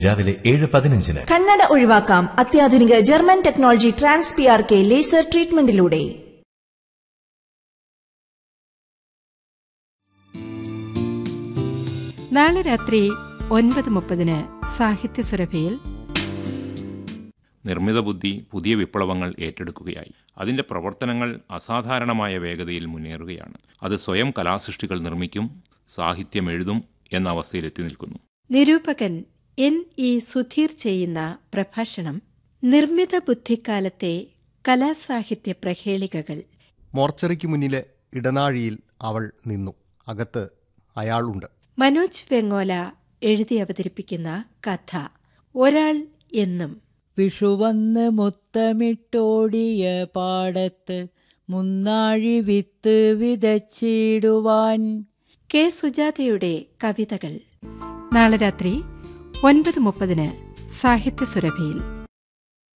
രാവിലെ ഏഴ് പതിനഞ്ചിന് കണ്ണട ഒഴിവാക്കാം അത്യാധുനിക German technology trans P R K laser ട്രീറ്റ്മെന്റിലൂടെ നാളെ രാത്രി ഒൻപത് മുപ്പതിന് സാഹിത്യ സുരഭിയിൽ നിർമ്മിത ബുദ്ധി പുതിയ വിപ്ലവങ്ങൾ ഏറ്റെടുക്കുകയായി അതിൻ്റെ പ്രവർത്തനങ്ങൾ അസാധാരണമായ വേഗതയിൽ മുന്നേറുകയാണ് അത് സ്വയം കലാസൃഷ്ടികൾ നിർമ്മിക്കും സാഹിത്യം എഴുതും എന്ന അവസ്ഥയിലെത്തി നിൽക്കുന്നു നിരൂപകൻ എൻ ഇ സുധീർ ചെയ്യുന്ന പ്രഭാഷണം നിർമ്മിത ബുദ്ധിക്കാലത്തെ കലാസാഹിത്യ പ്രഹേളികകൾ മോർച്ചറിക്ക് മുന്നിലെ ഇടനാഴിയിൽ അവൾ നിന്നു അകത്ത് അയാളുണ്ട് മനോജ് വെങ്ങോല എഴുതി അവതരിപ്പിക്കുന്ന കഥ ഒരാൾ എന്നും വിഷുവന്ന് മുത്തമിട്ടോടിയ പാടത്ത് മുന്നാഴി വിത്ത് വിതച്ചിടുവാൻ കെ സുജാതയുടെ കവിതകൾ നാളെ രാത്രി ഒൻപത് മുപ്പതിന് സാഹിത്യ സുരഭിയിൽ